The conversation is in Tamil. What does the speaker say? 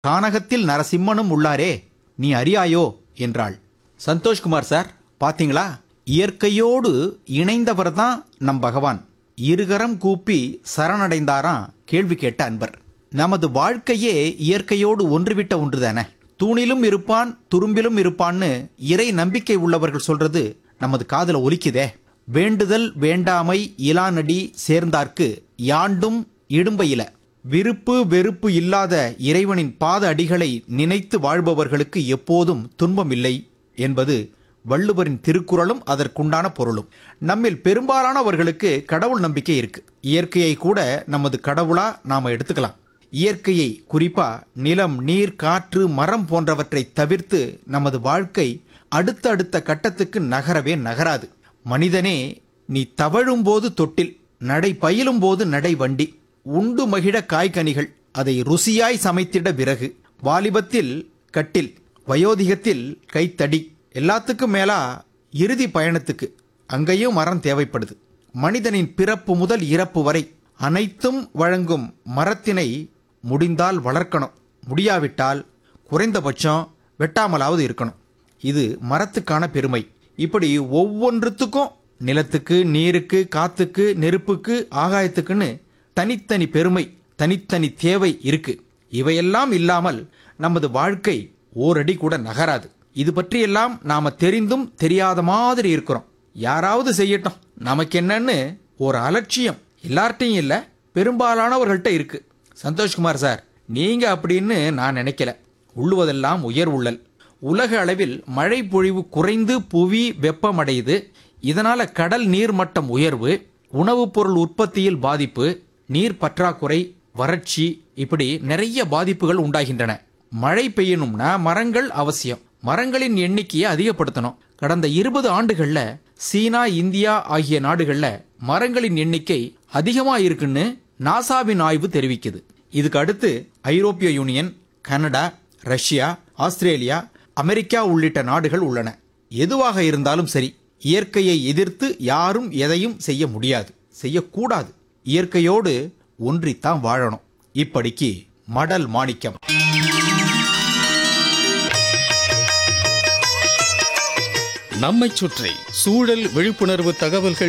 கானகத்தில் நரசிம்மனும் உள்ளாரே நீ அறியாயோ என்றாள் சந்தோஷ்குமார் சார் பாத்தீங்களா இயற்கையோடு இணைந்தவர் தான் நம் பகவான் இருகரம் கூப்பி சரணடைந்தாராம் கேள்வி கேட்ட அன்பர் நமது வாழ்க்கையே இயற்கையோடு ஒன்றுவிட்ட ஒன்றுதானே தூணிலும் இருப்பான் துரும்பிலும் இருப்பான்னு இறை நம்பிக்கை உள்ளவர்கள் சொல்றது நமது காதுல ஒலிக்குதே வேண்டுதல் வேண்டாமை இலானடி சேர்ந்தார்க்கு யாண்டும் இடும்பையில விருப்பு வெறுப்பு இல்லாத இறைவனின் பாத அடிகளை நினைத்து வாழ்பவர்களுக்கு எப்போதும் துன்பம் இல்லை என்பது வள்ளுவரின் திருக்குறளும் அதற்குண்டான பொருளும் நம்மில் பெரும்பாலானவர்களுக்கு கடவுள் நம்பிக்கை இருக்கு இயற்கையை கூட நமது கடவுளா நாம எடுத்துக்கலாம் இயற்கையை குறிப்பா நிலம் நீர் காற்று மரம் போன்றவற்றை தவிர்த்து நமது வாழ்க்கை அடுத்த அடுத்த கட்டத்துக்கு நகரவே நகராது மனிதனே நீ தவழும் போது தொட்டில் நடை பயிலும் போது நடை வண்டி உண்டு மகிழ காய்கனிகள் அதை ருசியாய் சமைத்திட விறகு வாலிபத்தில் கட்டில் வயோதிகத்தில் கைத்தடி எல்லாத்துக்கும் மேலா இறுதி பயணத்துக்கு அங்கேயும் மரம் தேவைப்படுது மனிதனின் பிறப்பு முதல் இறப்பு வரை அனைத்தும் வழங்கும் மரத்தினை முடிந்தால் வளர்க்கணும் முடியாவிட்டால் குறைந்தபட்சம் வெட்டாமலாவது இருக்கணும் இது மரத்துக்கான பெருமை இப்படி ஒவ்வொன்றுத்துக்கும் நிலத்துக்கு நீருக்கு காத்துக்கு நெருப்புக்கு ஆகாயத்துக்குன்னு தனித்தனி பெருமை தனித்தனி தேவை இருக்கு இவையெல்லாம் இல்லாமல் நமது வாழ்க்கை ஓரடி கூட நகராது இது பற்றியெல்லாம் நாம தெரிந்தும் தெரியாத மாதிரி இருக்கிறோம் யாராவது செய்யட்டும் நமக்கு என்னன்னு ஒரு அலட்சியம் எல்லார்ட்டையும் இல்ல பெரும்பாலானவர்கள்ட்ட இருக்கு சந்தோஷ்குமார் சார் நீங்க அப்படின்னு நான் நினைக்கல உள்ளுவதெல்லாம் உயர் உள்ளல் உலக அளவில் மழை பொழிவு குறைந்து புவி வெப்பமடையுது இதனால கடல் நீர்மட்டம் உயர்வு உணவுப் பொருள் உற்பத்தியில் பாதிப்பு நீர் பற்றாக்குறை வறட்சி இப்படி நிறைய பாதிப்புகள் உண்டாகின்றன மழை பெய்யணும்னா மரங்கள் அவசியம் மரங்களின் எண்ணிக்கையை அதிகப்படுத்தணும் கடந்த இருபது ஆண்டுகள்ல சீனா இந்தியா ஆகிய நாடுகள்ல மரங்களின் எண்ணிக்கை அதிகமா இருக்குன்னு நாசாவின் ஆய்வு தெரிவிக்குது இதுக்கு அடுத்து ஐரோப்பிய union Canada Russia Australia America உள்ளிட்ட நாடுகள் உள்ளன எதுவாக இருந்தாலும் சரி இயற்கையை எதிர்த்து யாரும் எதையும் செய்ய முடியாது செய்யக்கூடாது இயற்கையோடு ஒன்றித்தான் வாழணும் இப்படிக்கு மடல் மாணிக்கம் நம்மைச் சுற்றி சூழல் விழிப்புணர்வு தகவல்கள்